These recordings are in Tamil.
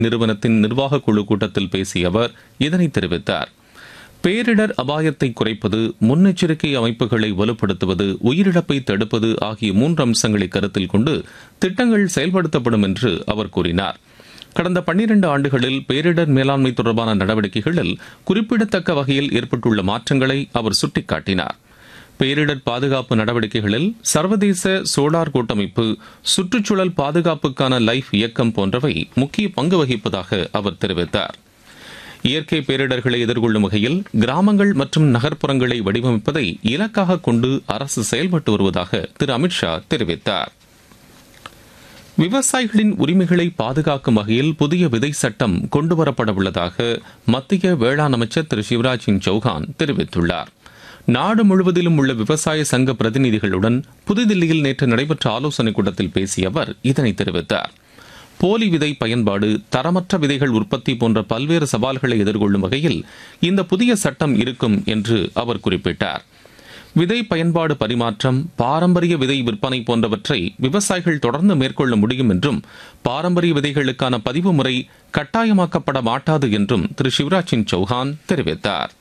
நிறுவனத்தின் நிர்வாக குழு கூட்டத்தில் பேசிய அவர் இதனை தெரிவித்தார் பேரிடர் அபாயத்தை குறைப்பது முன்னெச்சரிக்கை அமைப்புகளை வலுப்படுத்துவது உயிரிழப்பை தடுப்பது ஆகிய மூன்று அம்சங்களை கருத்தில் கொண்டு திட்டங்கள் செயல்படுத்தப்படும் என்று அவர் கூறினார் கடந்த பன்னிரண்டு ஆண்டுகளில் பேரிடர் மேலாண்மை தொடர்பான நடவடிக்கைகளில் குறிப்பிடத்தக்க வகையில் ஏற்பட்டுள்ள மாற்றங்களை அவர் சுட்டிக்காட்டினார் பேரிடர் பாதுகாப்பு நடவடிக்கைகளில் சர்வதேச சோலார் கூட்டமைப்பு சுற்றுச்சூழல் பாதுகாப்புக்கான லைஃப் இயக்கம் போன்றவை முக்கிய பங்கு வகிப்பதாக அவர் தெரிவித்தார் இயற்கை பேரிடர்களை எதிர்கொள்ளும் வகையில் கிராமங்கள் மற்றும் நகர்ப்புறங்களை வடிவமைப்பதை இலக்காக கொண்டு அரசு செயல்பட்டு வருவதாக திரு அமித்ஷா தெரிவித்தார் விவசாயிகளின் உரிமைகளை பாதுகாக்கும் வகையில் புதிய விதை சட்டம் கொண்டுவரப்பட உள்ளதாக மத்திய வேளாண் அமைச்சர் திரு சிவராஜ் சிங் சௌஹான் தெரிவித்துள்ளார் நாடு முழுவதிலும் உள்ள விவசாய சங்க பிரதிநிதிகளுடன் புதுதில்லியில் நேற்று நடைபெற்ற ஆலோசனைக் கூட்டத்தில் பேசிய அவர் இதனை தெரிவித்தார் போலி விதை பயன்பாடு தரமற்ற விதைகள் உற்பத்தி போன்ற பல்வேறு சவால்களை எதிர்கொள்ளும் வகையில் இந்த புதிய சட்டம் இருக்கும் என்று அவர் குறிப்பிட்டார் விதை பயன்பாடு பரிமாற்றம் பாரம்பரிய விதை விற்பனை போன்றவற்றை விவசாயிகள் தொடர்ந்து மேற்கொள்ள முடியும் என்றும் பாரம்பரிய விதைகளுக்கான பதிவு முறை கட்டாயமாக்கப்பட மாட்டாது என்றும் திரு சிவராஜ் சிங் சௌஹான் தெரிவித்தார்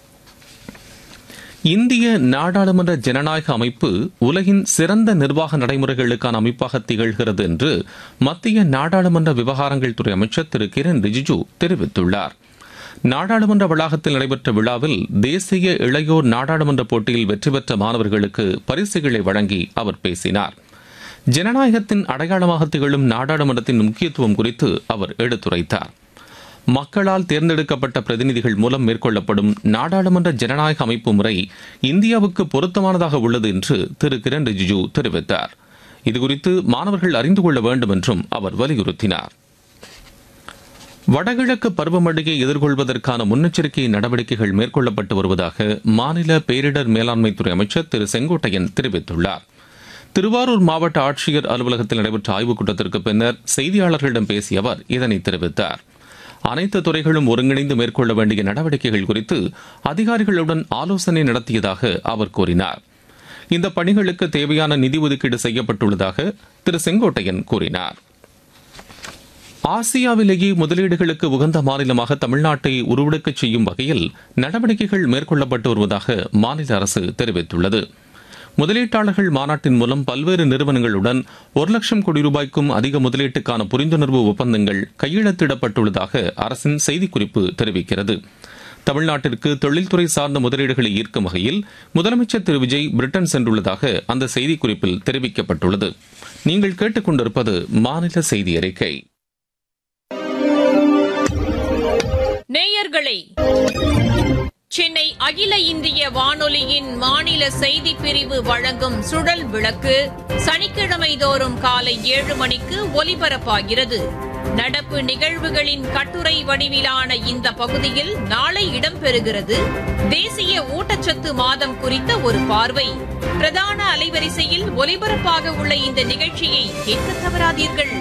இந்திய நாடாளுமன்ற ஜனநாயக அமைப்பு உலகின் சிறந்த நிர்வாக நடைமுறைகளுக்கான அமைப்பாக திகழ்கிறது என்று மத்திய நாடாளுமன்ற விவகாரங்கள் துறை அமைச்சர் திரு கிரண் ரிஜிஜு தெரிவித்துள்ளார் நாடாளுமன்ற வளாகத்தில் நடைபெற்ற விழாவில் தேசிய இளையோர் நாடாளுமன்ற போட்டியில் வெற்றி பெற்ற மாணவர்களுக்கு பரிசுகளை வழங்கி அவர் பேசினார் ஜனநாயகத்தின் அடையாளமாக திகழும் நாடாளுமன்றத்தின் முக்கியத்துவம் குறித்து அவர் எடுத்துரைத்தார் மக்களால் தேர்ந்தெடுக்கப்பட்ட பிரதிநிதிகள் மூலம் மேற்கொள்ளப்படும் நாடாளுமன்ற ஜனநாயக அமைப்பு முறை இந்தியாவுக்கு பொருத்தமானதாக உள்ளது என்று திரு கிரண் ரிஜிஜு தெரிவித்தார் இதுகுறித்து மாணவர்கள் அறிந்து கொள்ள வேண்டும் என்றும் அவர் வலியுறுத்தினார் வடகிழக்கு பருவமழையை எதிர்கொள்வதற்கான முன்னெச்சரிக்கை நடவடிக்கைகள் மேற்கொள்ளப்பட்டு வருவதாக மாநில பேரிடர் மேலாண்மைத்துறை அமைச்சர் திரு செங்கோட்டையன் தெரிவித்துள்ளார் திருவாரூர் மாவட்ட ஆட்சியர் அலுவலகத்தில் நடைபெற்ற ஆய்வுக் கூட்டத்திற்கு பின்னர் செய்தியாளர்களிடம் பேசிய அவர் இதனை தெரிவித்தார் அனைத்து துறைகளும் ஒருங்கிணைந்து மேற்கொள்ள வேண்டிய நடவடிக்கைகள் குறித்து அதிகாரிகளுடன் ஆலோசனை நடத்தியதாக அவர் கூறினார் இந்த பணிகளுக்கு தேவையான நிதி ஒதுக்கீடு செய்யப்பட்டுள்ளதாக திரு செங்கோட்டையன் கூறினார் ஆசியாவிலேயே முதலீடுகளுக்கு உகந்த மாநிலமாக தமிழ்நாட்டை உருவெடுக்கச் செய்யும் வகையில் நடவடிக்கைகள் மேற்கொள்ளப்பட்டு வருவதாக மாநில அரசு தெரிவித்துள்ளது முதலீட்டாளர்கள் மாநாட்டின் மூலம் பல்வேறு நிறுவனங்களுடன் ஒரு லட்சம் கோடி ரூபாய்க்கும் அதிக முதலீட்டுக்கான புரிந்துணர்வு ஒப்பந்தங்கள் கையெழுத்திடப்பட்டுள்ளதாக அரசின் செய்திக்குறிப்பு தெரிவிக்கிறது தமிழ்நாட்டிற்கு தொழில்துறை சார்ந்த முதலீடுகளை ஈர்க்கும் வகையில் முதலமைச்சர் திரு விஜய் பிரிட்டன் சென்றுள்ளதாக அந்த செய்திக்குறிப்பில் தெரிவிக்கப்பட்டுள்ளது நீங்கள் கேட்டுக்கொண்டிருப்பது மாநில செய்தி அறிக்கை நேயர்களே சென்னை அகில இந்திய வானொலியின் மாநில செய்திப் பிரிவு வழங்கும் சுழல் விளக்கு சனிக்கிழமை தோறும் காலை ஏழு மணிக்கு ஒலிபரப்பாகிறது நடப்பு நிகழ்வுகளின் கட்டுரை வடிவிலான இந்த பகுதியில் நாளை இடம்பெறுகிறது தேசிய ஊட்டச்சத்து மாதம் குறித்த ஒரு பார்வை பிரதான அலைவரிசையில் ஒலிபரப்பாக உள்ள இந்த நிகழ்ச்சியை கேட்க தவறாதீர்கள்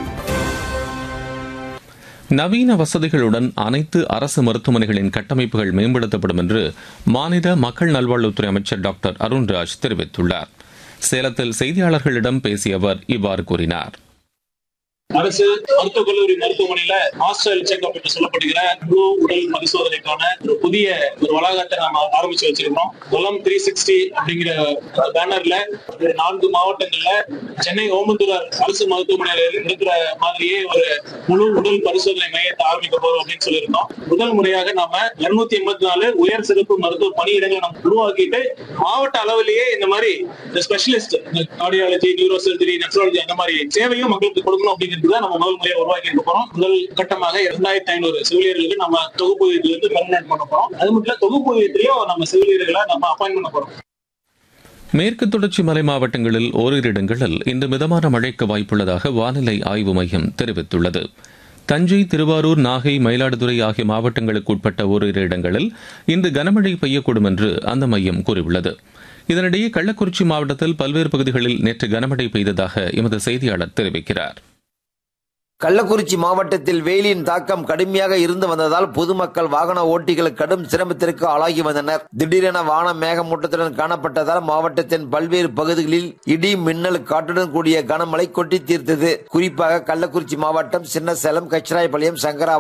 நவீன வசதிகளுடன் அனைத்து அரசு மருத்துவமனைகளின் கட்டமைப்புகள் மேம்படுத்தப்படும் என்று மாநில மக்கள் நல்வாழ்வுத்துறை அமைச்சர் டாக்டர் அருண்ராஜ் தெரிவித்துள்ளார் சேலத்தில் செய்தியாளர்களிடம் பேசிய அவர் இவ்வாறு கூறினார் அரசு மருத்துவக் கல்லூரி மருத்துவமனையில ஹாஸ்டல் செக்அப் என்று சொல்லப்படுகிற முழு உடல் பரிசோதனைக்கான ஒரு புதிய ஒரு வளாகத்தை நாம ஆரம்பிச்சு வச்சிருக்கோம் குலம் த்ரீ சிக்ஸ்டி அப்படிங்கிற பேனர்ல ஒரு நான்கு மாவட்டங்கள்ல சென்னை ஓமந்தூரார் அரசு மருத்துவமனையில இருக்கிற மாதிரியே ஒரு முழு உடல் பரிசோதனை மையத்தை ஆரம்பிக்க போறோம் அப்படின்னு சொல்லியிருந்தோம் முதல் முறையாக நாம இருநூத்தி எண்பத்தி நாலு உயர் சிறப்பு மருத்துவ பணியிடங்களை நம்ம உருவாக்கிட்டு மாவட்ட அளவிலேயே இந்த மாதிரி இந்த specialist cardiology neuro surgery nephrology அந்த மாதிரி சேவையும் மக்களுக்கு கொடுக்கணும் அப்படிங்கிறது தான் நம்ம முதல் முறையாக உருவாக்கி இருக்க போறோம் முதல் கட்டமாக இரண்டாயிரத்தி ஐநூறு செவிலியர்களுக்கு நம்ம தொகுப்பூதியத்துல இருந்து பெர்மனன்ட் பண்ண போறோம் அது மட்டும் இல்ல தொகுப்பூதியத்திலையும் நம்ம செவிலியர்களை நம்ம அப்பாயின் பண்ண போறோம் மேற்கு தொடர்ச்சி மலை மாவட்டங்களில் ஓரிரு இடங்களில் இன்று மிதமான மழைக்கு வாய்ப்புள்ளதாக வானிலை ஆய்வு மையம் தெரிவித்துள்ளது தஞ்சை திருவாரூர் நாகை மயிலாடுதுறை ஆகிய மாவட்டங்களுக்கு உட்பட்ட ஓரிரு இடங்களில் இன்று கனமழை பெய்யக்கூடும் என்று அந்த மையம் கூறியுள்ளது இதனிடையே கள்ளக்குறிச்சி மாவட்டத்தில் பல்வேறு பகுதிகளில் நேற்று கனமழை பெய்ததாக எமது செய்தியாளர் தெரிவிக்கிறார் கள்ளக்குறிச்சி மாவட்டத்தில் வெயிலின் தாக்கம் கடுமையாக இருந்து வந்ததால் பொதுமக்கள் வாகன ஓட்டிகள் கடும் சிரமத்திற்கு ஆளாகி வந்தனர் திடீரென வானம் மேகமூட்டத்துடன் காணப்பட்டதால் மாவட்டத்தின் பல்வேறு பகுதிகளில் இடி மின்னல் காற்றுடன் கூடிய கனமழை கொட்டி தீர்த்தது குறிப்பாக கள்ளக்குறிச்சி மாவட்டம் சின்னசேலம் கச்சிராயபாளையம் சங்கரா